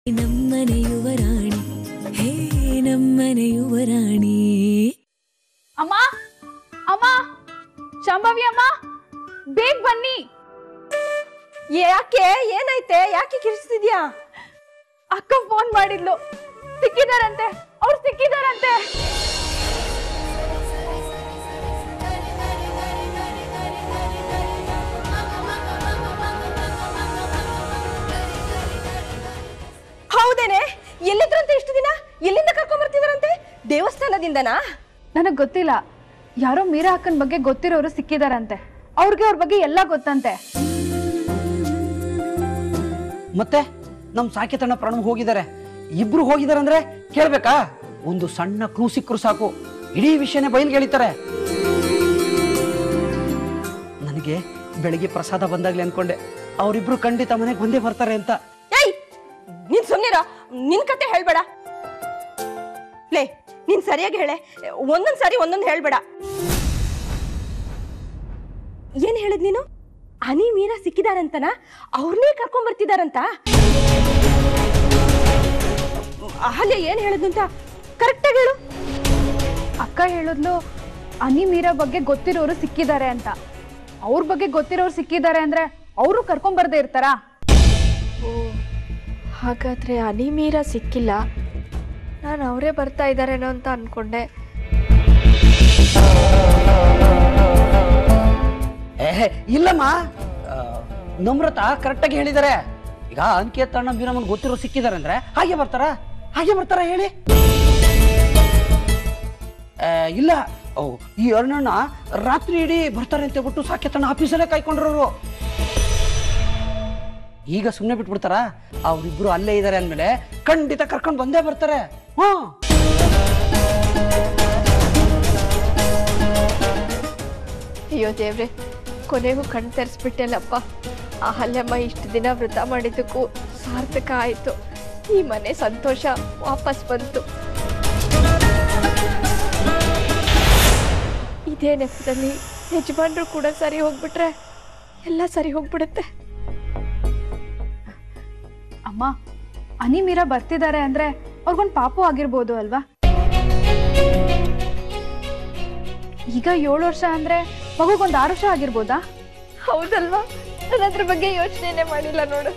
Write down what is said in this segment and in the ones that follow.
ನಮ್ಮನೆ ಯುವರಾಣಿ ಹೇ ನಮ್ಮನೆ ಯುವರಾಣಿ ಅಮ್ಮ ಅಮ್ಮ ಶಾಂಭವಿ ಅಮ್ಮ ಬೇಗ ಬನ್ನಿ ಯಾಕೆ ಏನಾಯ್ತೆ ಯಾಕೆ ಕಿರಿಸ್ತಿದ್ಯಾ ಅಕ್ಕ ಫೋನ್ ಮಾಡಿದ್ಲು ಸಿಕ್ಕಿದಾರಂತೆ ಅವ್ರು ಸಿಕ್ಕಿದಾರಂತೆ ಹೌದೇನೆ ಎಲ್ಲಿದ್ರಂತೆ ಇಷ್ಟು ದಿನ ಎಲ್ಲಿಂದ ಕರ್ಕೊಂಡ್ ಬರ್ತಿದಾರಂತೆ ದೇವಸ್ಥಾನದಿಂದನಾ ನನಗ್ ಗೊತ್ತಿಲ್ಲ ಯಾರೋ ಮೀರಾ ಅಕ್ಕನ ಬಗ್ಗೆ ಗೊತ್ತಿರೋರು ಸಿಕ್ಕಿದಾರಂತೆ ಅವ್ರಿಗೆ ಅವ್ರ ಬಗ್ಗೆ ಎಲ್ಲ ಗೊತ್ತಂತೆ ಮತ್ತೆ ನಮ್ ಸಾಕಿತಣ್ಣ ಪ್ರಣವ್ ಹೋಗಿದ್ದಾರೆ ಇಬ್ರು ಹೋಗಿದ್ದಾರೆ ಅಂದ್ರೆ ಕೇಳ್ಬೇಕಾ ಒಂದು ಸಣ್ಣ ಕ್ಲೂ ಸಿಕ್ಕರು ಸಾಕು ಇಡೀ ವಿಷಯನೇ ಬಯಲ್ಗೆ ಎಳಿತಾರೆ ನನಗೆ ಬೆಳಿಗ್ಗೆ ಪ್ರಸಾದ ಬಂದಾಗ್ಲೇ ಅನ್ಕೊಂಡೆ ಅವರಿಬ್ರು ಖಂಡಿತ ಮನೆಗೆ ಬಂದೇ ಬರ್ತಾರೆ ಅಂತ ಏಯ್ ನೀನ್ ಸುಮ್ನಿರ ನಿನ್ ಕತೆ ಹೇಳ್ಬೇಡ ಲೇ ನೀನ್ ಸರಿಯಾಗಿ ಹೇಳೆ ಒಂದೊಂದ್ ಸಾರಿ ಒಂದೊಂದ್ ಹೇಳ್ಬೇಡ ಏನ್ ಹೇಳಿದ್ ನೀನು ಅನಿ ಮೀರಾ ಸಿಕ್ಕಿದಾರಂತನ ಅವ್ರನ್ನೇ ಕರ್ಕೊಂಡ್ ಬರ್ತಿದಾರಂತ ಅಹಲ್ಯ ಏನ್ ಹೇಳಿದ್ನು ಅಂತ ಕರೆಕ್ಟಾಗಿ ಹೇಳು ಅಕ್ಕ ಹೇಳಿದ್ಲು ಅನಿ ಮೀರಾ ಬಗ್ಗೆ ಗೊತ್ತಿರೋರು ಸಿಕ್ಕಿದ್ದಾರೆ ಅಂತ ಅವ್ರ ಬಗ್ಗೆ ಗೊತ್ತಿರೋರು ಸಿಕ್ಕಿದ್ದಾರೆ ಅಂದ್ರೆ ಅವರು ಕರ್ಕೊಂಡ್ ಬರ್ದೇ ಇರ್ತಾರಾ ಓ ಹಾಗಾದ್ರೆ ಅನಿಮೀರ ಸಿಕ್ಕಿಲ್ಲ ನಾನು ಅವರೇ ಬರ್ತಾ ಇದ್ದಾರೇನೋ ಅಂತ ಅನ್ಕೊಂಡೆ ಏ ಇಲ್ಲಮ್ಮ ಆ, ನಮ್ರತ ಕರೆಕ್ಟಾಗಿ ಹೇಳಿದ್ದಾರೆ ಈಗ ಅಂಕಿತ ಅಣ್ಣ ಬೀರಮ್ಮನ್ ಗೊತ್ತಿರೋ ಸಿಕ್ಕಿದ್ದಾರೆ ಅಂದ್ರೆ ಹಾಗೆ ಬರ್ತಾರ ಹಾಗೆ ಬರ್ತಾರ ಹೇಳಿ ಆ, ಇಲ್ಲ ಓ ಈ ಅರ್ಣಣ್ಣ ರಾತ್ರಿ ಇಡೀ ಬರ್ತಾರೆ ಅಂತ ಬಿಟ್ಟು ಸಾಕೆತಣ್ಣ ಆಫೀಸಲ್ಲೇ ಕಾಯ್ಕೊಂಡಿರೋರು ಈಗ ಸುಮ್ಮನೆ ಬಿಟ್ಬಿಡ್ತಾರ ಅವ್ರಿಬ್ರು ಅಲ್ಲೇ ಇದ್ದಾರೆ ಅಂದ್ಮೇಲೆ ಖಂಡಿತ ಕರ್ಕೊಂಡು ಬಂದೇ ಬರ್ತಾರೆ ಹಾ ಅಯ್ಯೋ ದೇವ್ರೆ ಕೊನೆಗೂ ಕಣ್ ತೆರೆಸ್ಬಿಟ್ಟೆಲ್ಲಪ್ಪ ಆ ಹಲ್ಯಮ್ಮ ಇಷ್ಟು ದಿನ ವ್ರತ ಮಾಡಿದ್ದಕ್ಕೂ ಸಾರ್ಥಕ ಆಯಿತು ಈ ಮನೆ ಸಂತೋಷ ವಾಪಸ್ ಬಂತು ಇದೇ ನೆಪದಲ್ಲಿ ಯಜಮಾನ್ರು ಕೂಡ ಸರಿ ಹೋಗ್ಬಿಟ್ರೆ ಎಲ್ಲ ಸರಿ ಹೋಗ್ಬಿಡುತ್ತೆ ಅಮ್ಮ ಅನಿ ಮೀರಾ ಬರ್ತಿದ್ದಾರೆ ಅಂದ್ರೆ ಅವ್ರಿಗೊಂದ್ ಪಾಪು ಆಗಿರ್ಬೋದು ಅಲ್ವಾ ಈಗ ಏಳು ವರ್ಷ ಅಂದ್ರೆ ಮಗುಗೊಂದ್ ಆರು ವರ್ಷ ಆಗಿರ್ಬೋದಾ ಹೌದಲ್ವಾ ನಾನು ಅದ್ರ ಬಗ್ಗೆ ಯೋಚನೆನೇ ಮಾಡಿಲ್ಲ ನೋಡು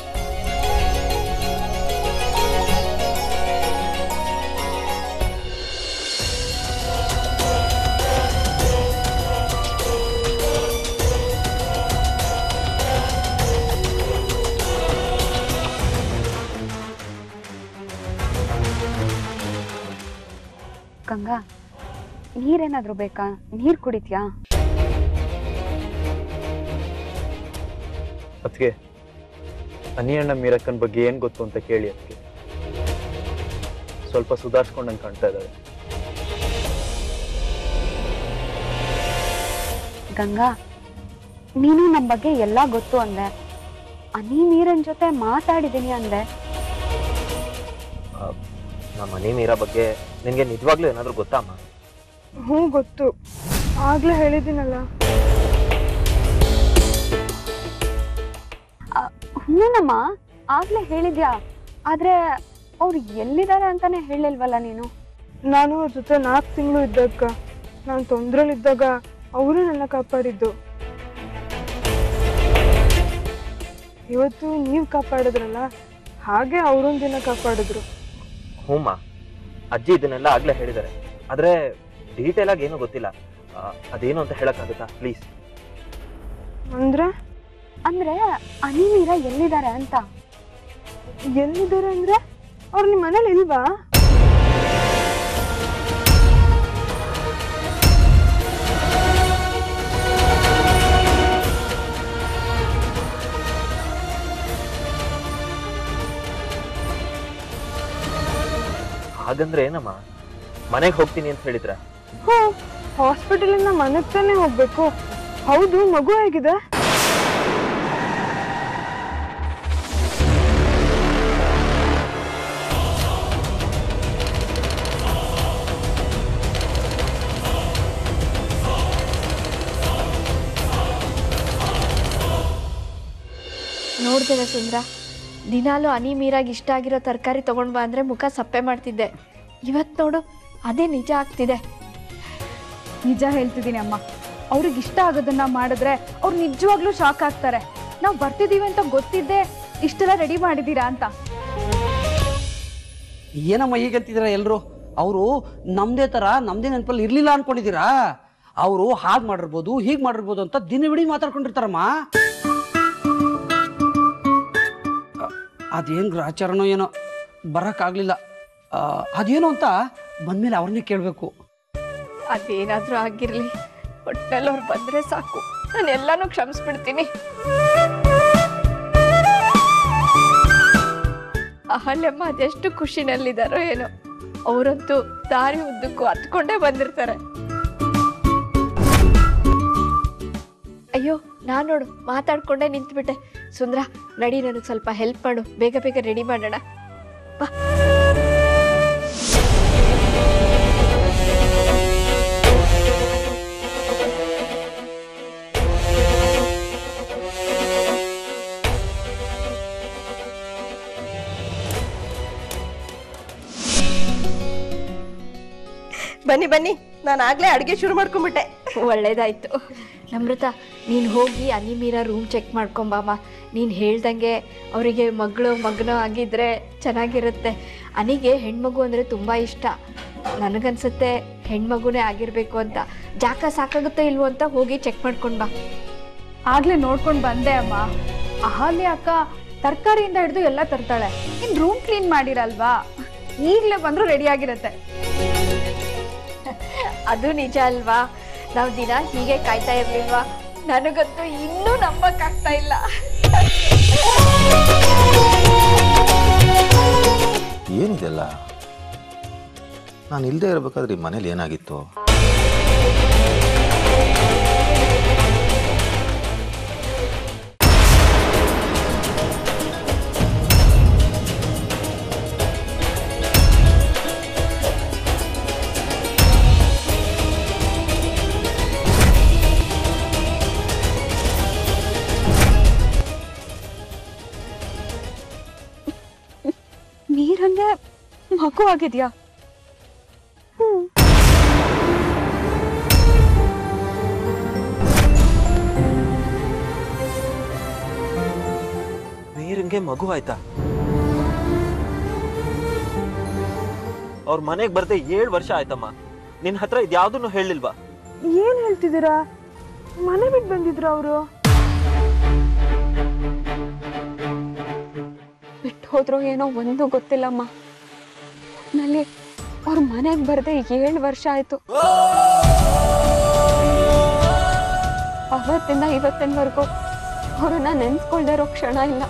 ಗಂಗಾ ನೀರೇನಾದ್ರೂ ಬೇಕಾ ನೀರ್ ಕುಡಿತ್ಯಾ ಅದಕ್ಕೆ ಅನಿಯಣ್ಣ ಮೀರಕ್ಕನ್ ಬಗ್ಗೆ ಏನ್ ಗೊತ್ತು ಅಂತ ಕೇಳಿ ಅದಕ್ಕೆ ಸ್ವಲ್ಪ ಸುಧಾರಿಸ್ಕೊಂಡಂಗೆ ಕಾಣ್ತಾ ಇದ್ದಾವೆ ಗಂಗಾ ನೀನು ನಮ್ ಬಗ್ಗೆ ಎಲ್ಲ ಗೊತ್ತು ಅಂದೆ ಅನಿ ನೀರನ್ ಜೊತೆ ಮಾತಾಡಿದೀನಿ ಅಂದೆ ನಮ್ಮ ಮನೆ ಮೀರಾ ಬಗ್ಗೆ ನಿನ್ಗೆ ನಿಜವಾಗ್ಲೂ ಏನಾದ್ರೂ ಗೊತ್ತಾ ಅಮ್ಮ ಹ್ಞೂ ಗೊತ್ತು ಆಗ್ಲೇ ಹೇಳಿದ್ದೀನಲ್ಲ ಹ್ಞೂನಮ್ಮ ಆಗ್ಲೇ ಹೇಳಿದ್ಯಾ ಆದ್ರೆ ಅವ್ರು ಎಲ್ಲಿದ್ದಾರೆ ಅಂತಾನೆ ಹೇಳಿಲ್ವಲ್ಲ ನೀನು ನಾನು ಅವ್ರ ಜೊತೆ ನಾಲ್ಕು ತಿಂಗಳು ಇದ್ದಾಗ ನಾನು ತೊಂದ್ರೆಲಿದ್ದಾಗ ಅವರು ನನ್ನ ಕಾಪಾಡಿದ್ದು ಇವತ್ತು ನೀವು ಕಾಪಾಡಿದ್ರಲ್ಲ ಹಾಗೆ ಅವರೊಂದಿನ ಕಾಪಾಡಿದ್ರು ಹ್ಞೂಮ್ಮ ಅಜ್ಜಿ ಇದನ್ನೆಲ್ಲ ಆಗ್ಲೇ ಹೇಳಿದ್ದಾರೆ ಆದ್ರೆ ಡೀಟೇಲ್ ಆಗಿ ಏನೂ ಗೊತ್ತಿಲ್ಲ ಆ, ಅದೇನು ಅಂತ ಹೇಳಕ್ಕಾಗುತ್ತಾ ಪ್ಲೀಸ್ ಅಂದ್ರೆ ಅಂದ್ರೆ ಅನಿ ನೀರ ಎಲ್ಲಿದ್ದಾರೆ ಅಂತ ಎಲ್ಲಿದ್ದಾರೆ ಅಂದ್ರೆ ಅವ್ರು ನಿಮ್ಮ ಮನೇಲಿ ಇಲ್ವಾ ಹಾಗಂದ್ರೆ ಏನಮ್ಮ ಮನೆಗೆ ಹೋಗ್ತೀನಿ ಅಂತ ಹೇಳಿದ್ರ ಹ್ಞೂ ಹಾಸ್ಪಿಟಲಿಂದ ಮನೆಗೆ ತಾನೇ ಹೋಗ್ಬೇಕು ಹೌದು ಮಗು ಹೇಗಿದೆ ನೋಡ್ದೇನೆ ಸುಂದ್ರ ದಿನಾಲು ಹನಿ ಮೀರಾಗಿ ಇಷ್ಟ ಆಗಿರೋ ತರಕಾರಿ ತೊಗೊಂಡು ಬಾ ಅಂದರೆ ಮುಖ ಸಪ್ಪೆ ಮಾಡ್ತಿದ್ದೆ ಇವತ್ತು ನೋಡು ಅದೇ ನಿಜ ಆಗ್ತಿದೆ ನಿಜ ಹೇಳ್ತಿದ್ದೀನಿ ಅಮ್ಮ ಅವ್ರಿಗೆ ಇಷ್ಟ ಆಗೋದನ್ನ ಮಾಡಿದ್ರೆ ಅವ್ರು ನಿಜವಾಗ್ಲೂ ಶಾಕ್ ಆಗ್ತಾರೆ ನಾವು ಬರ್ತಿದೀವಿ ಅಂತ ಗೊತ್ತಿದ್ದೆ ಇಷ್ಟೆಲ್ಲ ರೆಡಿ ಮಾಡಿದ್ದೀರಾ ಅಂತ ಏನಮ್ಮ ಹೀಗಂತಿದ್ದೀರಾ ಎಲ್ಲರೂ ಅವರು ನಮ್ದೇ ತರ ನಮ್ದೇ ನೆನಪಲ್ಲಿ ಇರ್ಲಿಲ್ಲ ಅನ್ಕೊಂಡಿದ್ದೀರಾ ಅವರು ಹಾಗೆ ಮಾಡಿರ್ಬೋದು ಹೀಗೆ ಮಾಡಿರ್ಬೋದು ಅಂತ ದಿನವಿಡೀ ಮಾತಾಡ್ಕೊಂಡಿರ್ತಾರಮ್ಮ ಅ, ಅದೇನ್ ಗ್ರಾಚಾರನೋ ಏನೋ ಬರೋಕ್ಕಾಗಲಿಲ್ಲ ಅದೇನು ಅಂತ ಬಂದ್ಮೇಲೆ ಅವ್ರನ್ನೇ ಕೇಳಬೇಕು ಅದೇನಾದರೂ ಆಗಿರಲಿ ಒಟ್ಟಿನಲ್ಲಿ ಅವ್ರು ಬಂದರೆ ಸಾಕು ನಾನು ಎಲ್ಲನೂ ಕ್ಷಮಿಸ್ಬಿಡ್ತೀನಿ ಅಹಲ್ಯಮ್ಮ ಅದೆಷ್ಟು ಖುಷಿನಲ್ಲಿದ್ದಾರೋ ಏನೋ ಅವರಂತೂ ದಾರಿ ಉದ್ದಕ್ಕೂ ಹತ್ಕೊಂಡೇ ಬಂದಿರ್ತಾರೆ ಅಯ್ಯೋ ನಾನು ನೋಡು ಮಾತಾಡ್ಕೊಂಡೇ ನಿಂತ್ಬಿಟ್ಟೆ ಸುಂದ್ರ ನಡಿ ನನಗೆ ಸ್ವಲ್ಪ ಹೆಲ್ಪ್ ಮಾಡು ಬೇಗ ಬೇಗ ರೆಡಿ ಮಾಡೋಣ ಬಾ ಬನ್ನಿ ಬನ್ನಿ ನಾನು ಆಗ್ಲೇ ಅಡುಗೆ ಶುರು ಮಾಡ್ಕೊಂಬಿಟ್ಟೆ ಒಳ್ಳೇದಾಯ್ತು ನಮ್ರತ ನೀನು ಹೋಗಿ ಅನಿಮೀರ ರೂಮ್ ಚೆಕ್ ಮಾಡ್ಕೊಂಬಾಮ ನೀನು ಹೇಳ್ದಂಗೆ ಅವರಿಗೆ ಮಗಳು ಮಗನೋ ಆಗಿದ್ರೆ ಚೆನ್ನಾಗಿರುತ್ತೆ ಅನಿಗೆ ಹೆಣ್ಮಗು ಅಂದರೆ ತುಂಬ ಇಷ್ಟ ನನಗನ್ಸುತ್ತೆ ಹೆಣ್ಮಗುನೇ ಆಗಿರಬೇಕು ಅಂತ ಜಾಕ ಸಾಕಾಗುತ್ತೋ ಇಲ್ವೋ ಅಂತ ಹೋಗಿ ಚೆಕ್ ಮಾಡ್ಕೊಂಡು ಬಾ ಆಗ್ಲೇ ನೋಡ್ಕೊಂಡು ಬಂದೆ ಅಮ್ಮ ಅಹಲ್ಯ ಅಕ್ಕ ತರಕಾರಿಯಿಂದ ಹಿಡಿದು ಎಲ್ಲ ತರ್ತಾಳೆ ಇನ್ ರೂಮ್ ಕ್ಲೀನ್ ಮಾಡಿರಲ್ವಾ ಈಗಲೇ ಬಂದ್ರು ರೆಡಿ ಆಗಿರತ್ತೆ ಅದು ನಿಜ ಅಲ್ವಾ ನಾವು ದಿನ ಹೀಗೆ ಕಾಯ್ತಾ ಇರ್ಲಿಲ್ವಾ ನನಗಂತೂ ಇನ್ನೂ ನಂಬಕ್ಕಾಗ್ತಾ ಇಲ್ಲ ಏನಿದೆಲ್ಲ ನಾನು ಇಲ್ಲದೆ ಇರಬೇಕಾದ್ರೆ ಈ ಮನೇಲಿ ಏನಾಗಿತ್ತು ನೀರಂಗೆ ಮಗು ಆಗಿದ್ಯಾ ನೀರಿಂಗೆ ಮಗು ಆಯ್ತಾ ಅವ್ರ ಮನೆಗೆ ಬರ್ದೆ ಏಳು ವರ್ಷ ಆಯ್ತಮ್ಮ ನಿನ್ ಹತ್ರ ಇದ್ಯಾವ್ದನ್ನು ಹೇಳಿಲ್ವಾ ಏನ್ ಹೇಳ್ತಿದ್ದೀರಾ ಮನೆ ಬಿಟ್ಟು ಬಂದಿದ್ರ ಅವರು ಬಿಟ್ಟು ಹೋದ್ರೋ ಏನೋ ಒಂದು ಗೊತ್ತಿಲ್ಲಮ್ಮ ನಲ್ಲಿ ಅವ್ರ ಮನೆಗೆ ಬರದೆ ಏಳು ವರ್ಷ ಆಯ್ತು ಅವತ್ತಿಂದ ಇವತ್ತಿನವರೆಗೂ ಅವ್ರನ್ನ ನೆನ್ಸ್ಕೊಳ್ದೇ ಇರೋ ಕ್ಷಣ ಇಲ್ಲ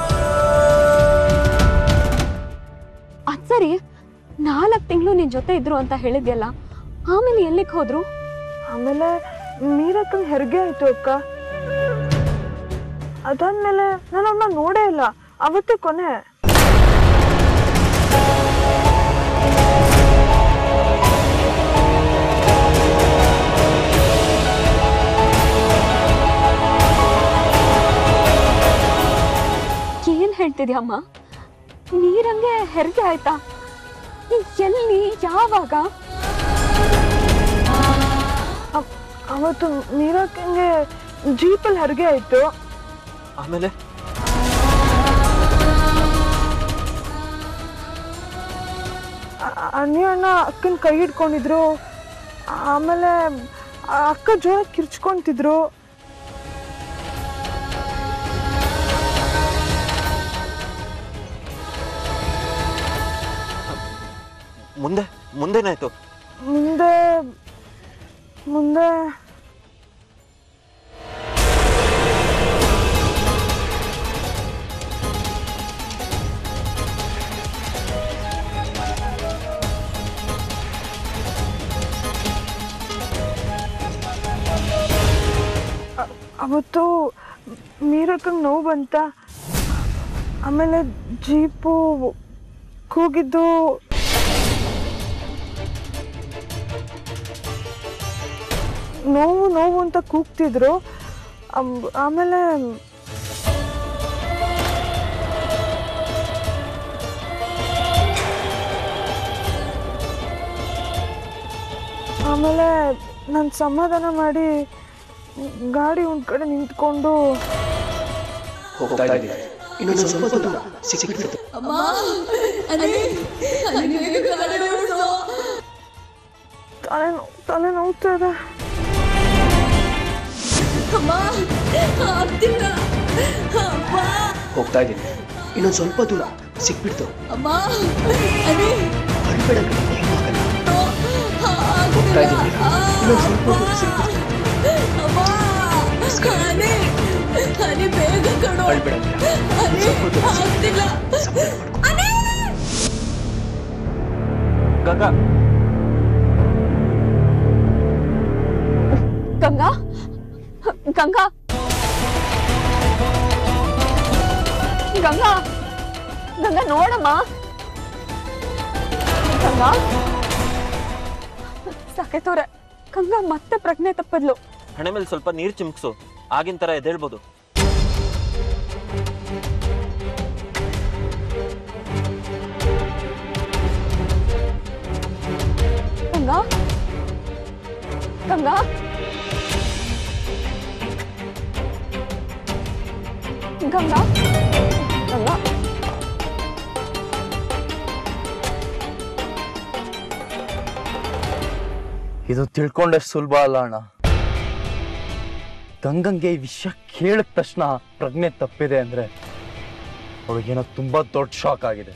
ಅದ್ ಸರಿ ನಾಲ್ಕು ತಿಂಗಳು ನಿನ್ ಜೊತೆ ಇದ್ರು ಅಂತ ಹೇಳಿದ್ಯಲ್ಲ ಆಮೇಲೆ ಎಲ್ಲಿಗೆ ಹೋದ್ರು ಆಮೇಲೆ ಮೀರಕ್ಕಂಗ್ ಹೆರಿಗೆ ಆಯ್ತು ಅಕ್ಕ ಅದಾದ್ಮೇಲೆ ನಾನು ಅವ್ರನ್ನ ನೋಡೇ ಇಲ್ಲ ಅವತ್ತೇ ಕೊನೆ ಏನ್ ಹೇಳ್ತಿದ್ಯಮ್ಮ ನೀರಂಗೆ ಹೆರಿಗೆ ಆಯ್ತಾ ಎಲ್ಲಿ ಯಾವಾಗ ಅವ್- ಅವತ್ತು ಮೀರಕ್ಕಂಗೆ ಜೀಪಲ್ಲಿ ಹೆರಿಗೆ ಆಯ್ತು ಆಮೇಲೆ ಅಣ್ಣಿ ಅಣ್ಣ ಅಕ್ಕನ ಕೈ ಹಿಡ್ಕೊಂಡಿದ್ರು ಆಮೇಲೆ ಆ ಅಕ್ಕ ಜೋರ ಕಿರ್ಚ್ಕೊಂತಿದ್ರು ಮುಂದೆ ಮುಂದೇನಾಯ್ತು ಮುಂದೆ ಮುಂದೆ ಅ- ಅವತ್ತು ಮೀರಕ್ಕಂಗೆ ನೋವು ಬಂತ ಆಮೇಲೆ ಜೀಪು ಕೂಗಿದ್ದು ನೋವು ನೋವು ಅಂತ ಕೂಗ್ತಿದ್ರು ಆಮ್- ಆಮೇಲೆ ಆಮೇಲೆ ನಾನು ಸಮಾಧಾನ ಮಾಡಿ ಗಾಡಿ ಒಂದು ಕಡೆ ನಿಂತ್ಕೊಂಡು ಹೋಗ್ತಾ ಇದ್ದೀನಿ ಇನ್ನೊಂದು ಸ್ವಲ್ಪ ದೂರ ಸಿಕ್ಬಿಡ್ತು ತಲೆ ನೋವು ತಲೆ ನೋವ್ತಾ ಇದೆ ಹೋಗ್ತಾ ಇದ್ದೀನಿ ಇನ್ನೊಂದು ಸ್ವಲ್ಪ ದೂರ ಸಿಕ್ಬಿಡ್ತು ಅಳ್ಬೇಡ ಕಣೆ, ಏನೂ ಆಗಲ್ಲ. ಹೋಗ್ತಾ ಇದ್ದೀನಿ ಇನ್ನೊಂದು ಸ್ವಲ್ಪ ದೂರ ಸಿಕ್ಬಿಡ್ತು ಅಳ್ಬೇಡ ಕಣೆ. ಸ್ವಲ್ಪ ದೂರ ಸಿಕ್ಬಿಡ್ತು. ಸಮಾಧಾನ ಮಾಡ್ಕೊ. ಗಂಗಾ ಗಂಗಾ ಗಂಗಾ ಗಂಗಾ ಗಂಗಾ ನೋಡಮ್ಮ ಗಂಗಾ ಸಾಕೈತವ್ರೆ ಗಂಗಾ ಮತ್ತೆ ಪ್ರಜ್ಞೆ ತಪ್ಪದ್ಲು ಹಣೆ ಮೇಲೆ ಸ್ವಲ್ಪ ನೀರು ಚಿಮ್ಕ್ಸು ಆಗಿನ ಥರ ಎದ್ದೇಳ್ಬೋದು ಗಂಗಾ ಗಂಗಾ ಗಂಗಾ ಗಂಗಾ ಇದು ತಿಳ್ಕೊಂಡಷ್ಟು ಸುಲಭ ಅಲ್ಲ ಅಣ್ಣ ಗಂಗಂಗೆ ಈ ವಿಷಯ ಕೇಳಿದ ತಕ್ಷಣ ಪ್ರಜ್ಞೆ ತಪ್ಪಿದೆ ಅಂದ್ರೆ ಅವಳಿಗೇನೋ ತುಂಬಾ ದೊಡ್ಡ ಶಾಕ್ ಆಗಿದೆ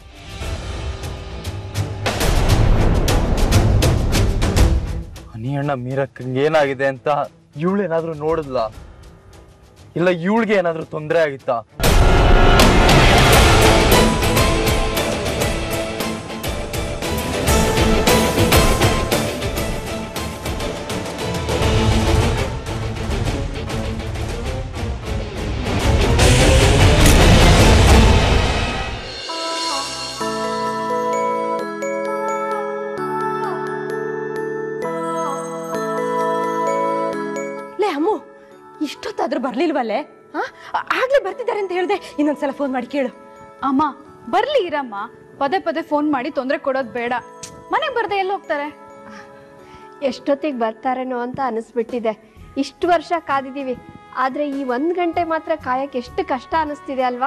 ಹನಿ ಅಣ್ಣ ಮೀರಕ್ಕಂಗೆ ಏನಾಗಿದೆ ಅಂತ ಇವಳೇನಾದ್ರೂ ನೋಡಿದ್ಲ ಇಲ್ಲ ಇವಳಿಗೆ ಏನಾದ್ರೂ ತೊಂದರೆ ಆಗಿತ್ತಾ ಲೇ ಅಮ್ಮು ಇಷ್ಟೊತ್ತಾದ್ರೂ ಬರ್ಲಿಲ್ವಲ್ಲೇ ಹಾ ಆಗ್ಲೇ ಬರ್ತಿದ್ದಾರೆ ಅಂತ ಹೇಳ್ದೆ ಇನ್ನೊಂದ್ಸಲ ಫೋನ್ ಮಾಡಿ ಕೇಳು ಅಮ್ಮ ಬರ್ಲಿ ಇರಮ್ಮ ಪದೇ ಪದೇ ಫೋನ್ ಮಾಡಿ ತೊಂದರೆ ಕೊಡೋದು ಬೇಡ ಮನೆಗೆ ಬರ್ದೆ ಎಲ್ಲಿ ಹೋಗ್ತಾರೆ ಎಷ್ಟೊತ್ತಿಗೆ ಬರ್ತಾರೇನೋ ಅಂತ ಅನಿಸ್ಬಿಟ್ಟಿದೆ ಇಷ್ಟು ವರ್ಷ ಕಾದಿದ್ದೀವಿ ಆದ್ರೆ ಈ ಒಂದ್ ಗಂಟೆ ಮಾತ್ರ ಕಾಯಕ್ಕೆ ಎಷ್ಟು ಕಷ್ಟ ಅನಿಸ್ತಿದೆ ಅಲ್ವಾ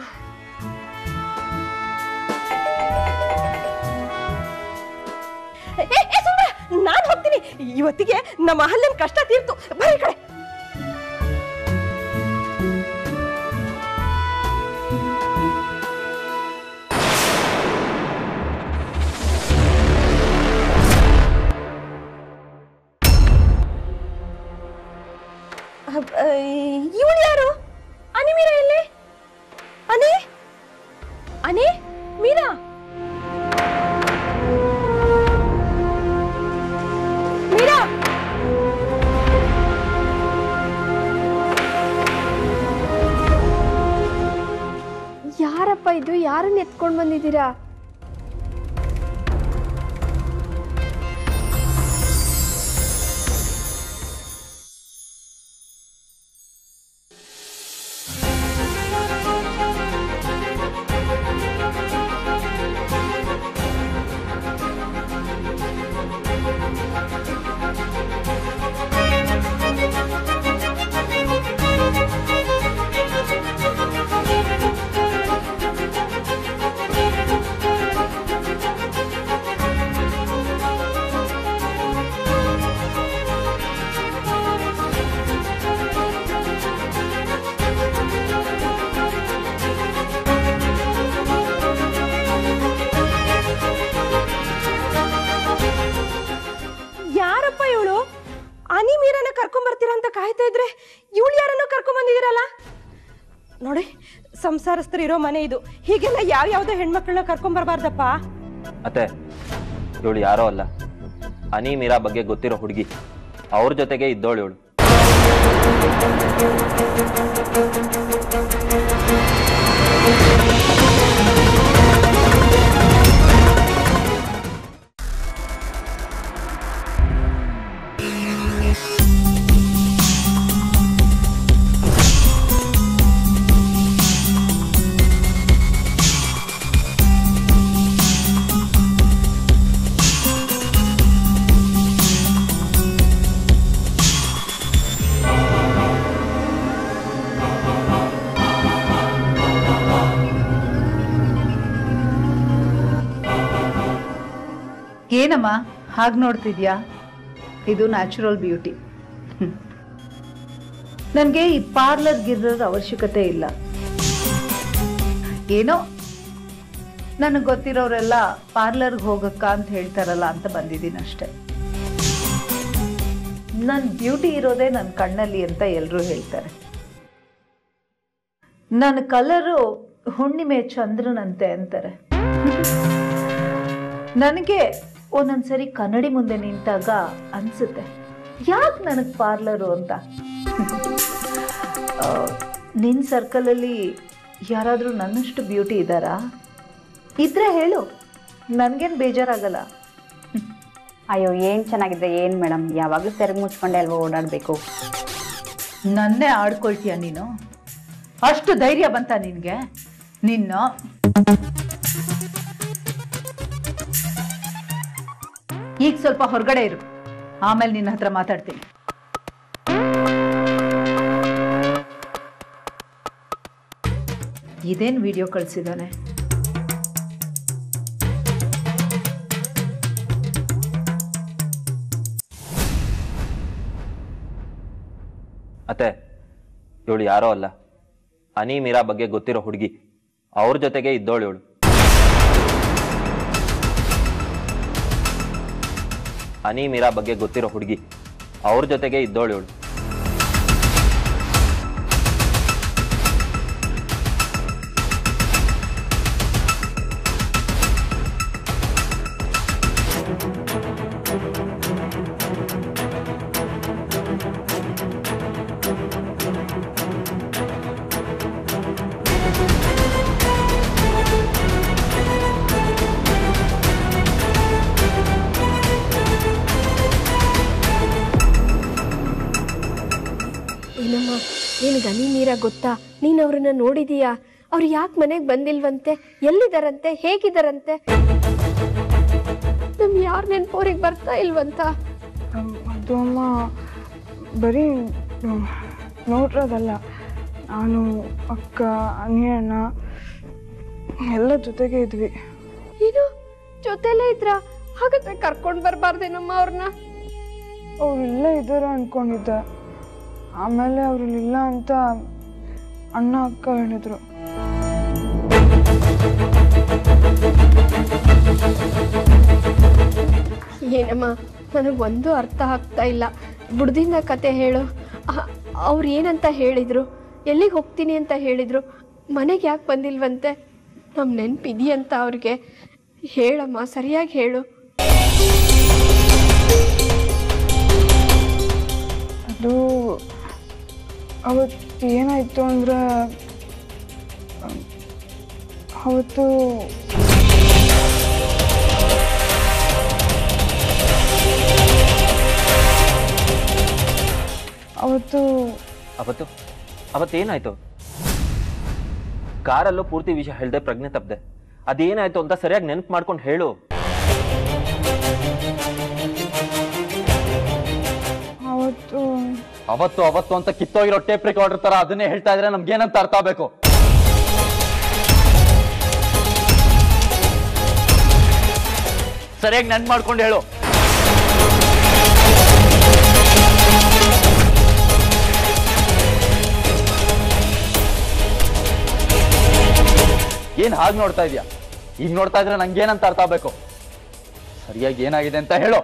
ಏ, ಏ, ಸುಮ್ನೆ, ನಾನ್ ಹೋಗ್ತೀನಿ ಇವತ್ತಿಗೆ ನಮ್ಮ ಅಹಲ್ಯನ್ ಕಷ್ಟ ತೀರ್ತು ಬರೀ ಕಡೆ ಇವಳು ಯಾರು ಅನಿ ಮೀರಾ ಎಲ್ಲಿ ಅನಿ ಅನಿ ಮೀರಾ ಮೀರಾ ಯಾರಪ್ಪ ಇದು ಯಾರನ್ನ ಎತ್ಕೊಂಡ್ ಬಂದಿದ್ದೀರಾ ಯಾರಪ್ಪ ಇವಳು ಅನಿ ಮೀರನ ಕರ್ಕೊಂಡ್ ಬರ್ತೀರಾ ಅಂತ ಕಾಯ್ತಾ ಇದ್ರೆ ಇವಳು ಯಾರನ್ನ ಕರ್ಕೊಂಡ್ ಬಂದಿದ್ದೀರಲ್ಲ ನೋಡಿ ಸಂಸಾರಸ್ಥರು ಇರೋ ಮನೆ ಇದು ಹೀಗೆಲ್ಲ ಯಾವ ಯಾವ್ದೋ ಹೆಣ್ಮಕ್ಳನ್ನ ಕರ್ಕೊಂಡ್ ಬರ್ಬಾರ್ದಪ್ಪ ಅತ್ತೆ ಇವಳು ಯಾರೋ ಅಲ್ಲ ಅನಿ ಮೀರಾ ಬಗ್ಗೆ ಗೊತ್ತಿರೋ ಹುಡುಗಿ ಅವ್ರ ಜೊತೆಗೆ ಇದ್ದೋಳು ಇವಳು ಏನಮ್ಮ ಹಾಗೆ ನೋಡ್ತಿದ್ಯಾ ಇದು ನ್ಯಾಚುರಲ್ ಬ್ಯೂಟಿ ನನಗೆ ಈ ಪಾರ್ಲರ್ ಗಿರೋದ್ರ ಅವಶ್ಯಕತೆ ಇಲ್ಲ ಏನೋ ನನಗೆ ಗೊತ್ತಿರೋರೆಲ್ಲ ಪಾರ್ಲರ್ಗೆ ಹೋಗಕ್ಕ ಅಂತ ಹೇಳ್ತಾರಲ್ಲ ಅಂತ ಬಂದಿದ್ದೀನಿ ಅಷ್ಟೆ ನನ್ನ ಬ್ಯೂಟಿ ಇರೋದೇ ನನ್ನ ಕಣ್ಣಲ್ಲಿ ಅಂತ ಎಲ್ಲರೂ ಹೇಳ್ತಾರೆ ನನ್ನ ಕಲರು ಹುಣ್ಣಿಮೆ ಚಂದ್ರನಂತೆ ಅಂತಾರೆ ನನಗೆ ಒಂದೊಂದ್ಸರಿ ಕನ್ನಡಿ ಮುಂದೆ ನಿಂತಾಗ ಅನ್ಸುತ್ತೆ ಯಾಕೆ ನನಗೆ ಪಾರ್ಲರು ಅಂತ ಆ, ನಿನ್ನ ಸರ್ಕಲಲ್ಲಿ ಯಾರಾದರೂ ನನ್ನಷ್ಟು ಬ್ಯೂಟಿ ಇದ್ದಾರಾ ಇದ್ರೆ ಹೇಳು ನನಗೇನು ಬೇಜಾರಾಗಲ್ಲ ಅಯ್ಯೋ ಏನು ಚೆನ್ನಾಗಿದೆ ಏನು ಮೇಡಮ್ ಯಾವಾಗಲೂ ಸೆರಗು ಮುಚ್ಕೊಂಡೆ ಅಲ್ವಾ ಓಡಾಡಬೇಕು ನನ್ನೇ ಆಡ್ಕೊಳ್ತೀಯ ನೀನು ಅಷ್ಟು ಧೈರ್ಯ ಬಂತ ನಿನಗೆ ನಿನ್ನ ಈಗ ಸ್ವಲ್ಪ ಹೊರಗಡೆ ಇರು ಆಮೇಲೆ ನಿನ್ನ ಹತ್ರ ಮಾತಾಡ್ತೀನಿ ಇದೇನು ವಿಡಿಯೋ ಕಳಿಸಿದಾನೆ ಅತ್ತೆ ಇವಳು ಯಾರೋ ಅಲ್ಲ ಅನಿ ಮೀರಾ ಬಗ್ಗೆ ಗೊತ್ತಿರೋ ಹುಡುಗಿ ಅವ್ರ ಜೊತೆಗೆ ಇದ್ದೋಳು ಇವಳು ಅನಿ ಮೀರಾ ಬಗ್ಗೆ ಗೊತ್ತಿರೋ ಹುಡುಗಿ ಅವ್ರ ಜೊತೆಗೆ ಇದ್ದೋಳು ಇವಳು ಏನಮ್ಮ ನಿನಗೆ ಅನಿ ಮೀರಾ ಗೊತ್ತಾ ನೀನು ಅವ್ರನ್ನ ನೋಡಿದೀಯಾ ಅವ್ರು ಯಾಕೆ ಮನೆಗೆ ಬಂದಿಲ್ವಂತೆ ಎಲ್ಲಿದಾರಂತೆ ಹೇಗಿದಾರಂತೆ ನಮ್ ಯಾರ ನೆನ್ಪು ಅವ್ರಿಗೆ ಬರ್ತಾ ಇಲ್ವಂತ ಅದು ಅಮ್ಮ ಬರೀ ಹ್ಮ್, ನೋಡ್ರೋದಲ್ಲ ನಾನು ಅಕ್ಕ ಅಣ್ಣ ಎಲ್ಲ ಜೊತೆಗೆ ಇದ್ವಿ ಏನು ಜೊತೆಲೇ ಇದ್ರ ಹಾಗಾದ್ರೆ ಕರ್ಕೊಂಡ್ ಬರ್ಬಾರ್ದೇನಮ್ಮ ಅವ್ರನ್ನ ಅವ್ರು ಇಲ್ಲೇ ಇದ್ದಾರೆ ಅನ್ಕೊಂಡಿದ್ದೆ ಆಮೇಲೆ ಅವ್ರು ಇಲ್ಲ ಅಂತ ಅಣ್ಣ ಅಕ್ಕ ಹೇಳಿದ್ರು ಏನಮ್ಮ ನನಗೆ ಒಂದು ಅರ್ಥ ಆಗ್ತಾ ಇಲ್ಲ ಬುಡ್ದಿಂದ ಕತೆ ಹೇಳು ಅವ್ರು ಏನಂತ ಹೇಳಿದ್ರು ಎಲ್ಲಿಗೆ ಹೋಗ್ತೀನಿ ಅಂತ ಹೇಳಿದ್ರು ಮನೆಗೆ ಯಾಕೆ ಬಂದಿಲ್ವಂತೆ ನಮ್ಮ ನೆನಪಿದೆಯಂತ ಅವ್ರಿಗೆ ಹೇಳಮ್ಮ ಸರಿಯಾಗಿ ಹೇಳು ಅದು ಅವತ್ತು ಏನಾಯ್ತು ಅಂದ್ರೆ ಅವತ್ತು ಅವತ್ತು ಅವತ್ತು ಅವತ್ತೇನಾಯ್ತು ಕಾರಲ್ಲೂ ಪೂರ್ತಿ ವಿಷಯ ಹೇಳ್ದೆ ಪ್ರಜ್ಞೆ ತಪ್ಪದೆ ಅದೇನಾಯ್ತು ಅಂತ ಸರಿಯಾಗಿ ನೆನ್ಪು ಮಾಡ್ಕೊಂಡು ಹೇಳು ಅವತ್ತು ಅವತ್ತು ಅವತ್ತು ಅಂತ ಕಿತ್ತೋಗಿರೋ ಟೇಪ್ ರೆಕಾರ್ಡರ್ ತರ ಅದನ್ನೇ ಹೇಳ್ತಾ ಇದ್ರೆ ನಮ್ಗೆ ಏನಂತ ಅರ್ಥ ಆಗ್ಬೇಕು ಸರಿಯಾಗಿ ನೆನ್ಪು ಮಾಡ್ಕೊಂಡು ಹೇಳು ಏನ್ ಹಾಗೆ ನೋಡ್ತಾ ಇದೀಯಾ ಈಗ ನೋಡ್ತಾ ಇದ್ರೆ ನಂಗೇನಂತ ಅರ್ಥ ಆಗ್ಬೇಕು ಸರಿಯಾಗಿ ಏನಾಗಿದೆ ಅಂತ ಹೇಳು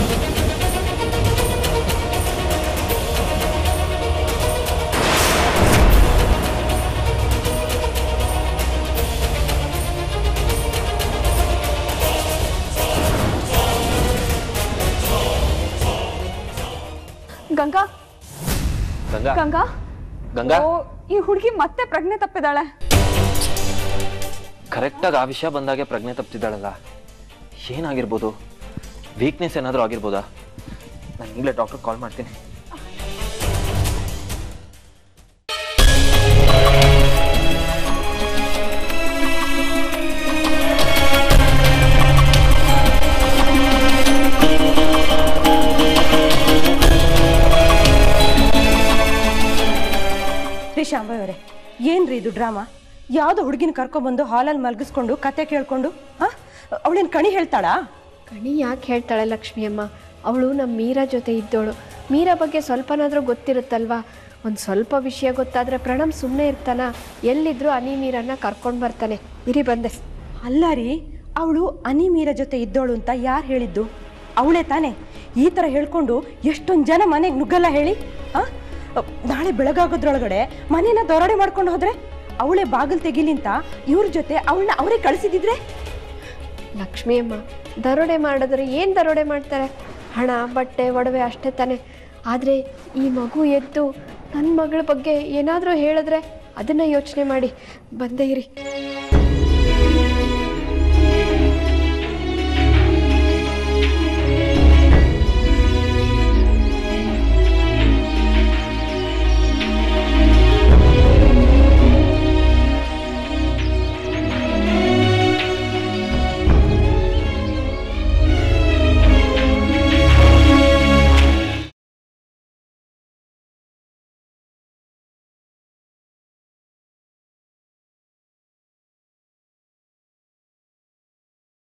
ಗಂಗಾ ಗಂಗಾ ಗಂಗಾ ಗಂಗಾ ಓ ಈ ಹುಡುಗಿ ಮತ್ತೆ ಪ್ರಜ್ಞೆ ತಪ್ಪಿದಾಳೆ ಕರೆಕ್ಟಾಗಿ ಆ ವಿಷಯ ಬಂದಾಗೆ ಪ್ರಜ್ಞೆ ತಪ್ಪಿದ್ದಾಳಲ್ಲ ಏನಾಗಿರ್ಬೋದು ವೀಕ್ನೆಸ್ ಏನಾದರೂ ಆಗಿರ್ಬೋದಾ ನಾನು ಈಗಲೇ ಡಾಕ್ಟರ್ ಕಾಲ್ ಮಾಡ್ತೀನಿ ರೀ ಶಾಂಭವಿ ಅವರೇ ಏನ್ರಿ ಇದು ಡ್ರಾಮಾ ಯಾವುದೋ ಹುಡುಗಿನ ಕರ್ಕೊಂಬಂದು ಹಾಲಲ್ಲಿ ಮಲಗಿಸ್ಕೊಂಡು ಕತೆ ಕೇಳ್ಕೊಂಡು ಹಾ ಅವಳೇನು ಕಣಿ ಹೇಳ್ತಾಳಾ ಕಣಿ ಯಾಕೆ ಹೇಳ್ತಾಳೆ ಲಕ್ಷ್ಮಿ ಅಮ್ಮ ಅವಳು ನಮ್ಮ ಮೀರಾ ಜೊತೆ ಇದ್ದೋಳು ಮೀರಾ ಬಗ್ಗೆ ಸ್ವಲ್ಪನಾದರೂ ಗೊತ್ತಿರುತ್ತಲ್ವಾ ಒಂದು ಸ್ವಲ್ಪ ವಿಷಯ ಗೊತ್ತಾದರೆ ಪ್ರಣಮ್ ಸುಮ್ಮನೆ ಇರ್ತಾನ ಎಲ್ಲಿದ್ರೂ ಅನಿ ಮೀರನ್ನ ಕರ್ಕೊಂಡು ಬರ್ತಾನೆ ಇರಿ ಬಂದೆ ಅಲ್ಲ ರೀ ಅವಳು ಅನಿಮೀರ ಜೊತೆ ಇದ್ದೋಳು ಅಂತ ಯಾರು ಹೇಳಿದ್ದು ಅವಳೇ ತಾನೇ ಈ ಥರ ಹೇಳ್ಕೊಂಡು ಎಷ್ಟೊಂದು ಜನ ಮನೆಗೆ ನುಗ್ಗಲ್ಲ ಹೇಳಿ ಆ ನಾಳೆ ಬೆಳಗಾಗೋದ್ರೊಳಗಡೆ ಮನೇನ ದೊರಡೆ ಮಾಡ್ಕೊಂಡು ಹೋದ್ರೆ ಅವಳೇ ಬಾಗಿಲು ತೆಗಿಲಿ ಅಂತ ಇವ್ರ ಜೊತೆ ಅವಳನ್ನ ಅವರೇ ಕಳಿಸಿದಿದ್ರೆ ಲಕ್ಷ್ಮಿ ಅಮ್ಮ ದರೋಡೆ ಮಾಡಿದ್ರೆ ಏನು ದರೋಡೆ ಮಾಡ್ತಾರೆ ಹಣ ಬಟ್ಟೆ ಒಡವೆ ಅಷ್ಟೇ ತಾನೆ ಆದರೆ ಈ ಮಗು ಎದ್ದು ನನ್ನ ಮಗಳ ಬಗ್ಗೆ ಏನಾದರೂ ಹೇಳಿದ್ರೆ ಅದನ್ನು ಯೋಚನೆ ಮಾಡಿ ಬಂದೇ ಇರಿ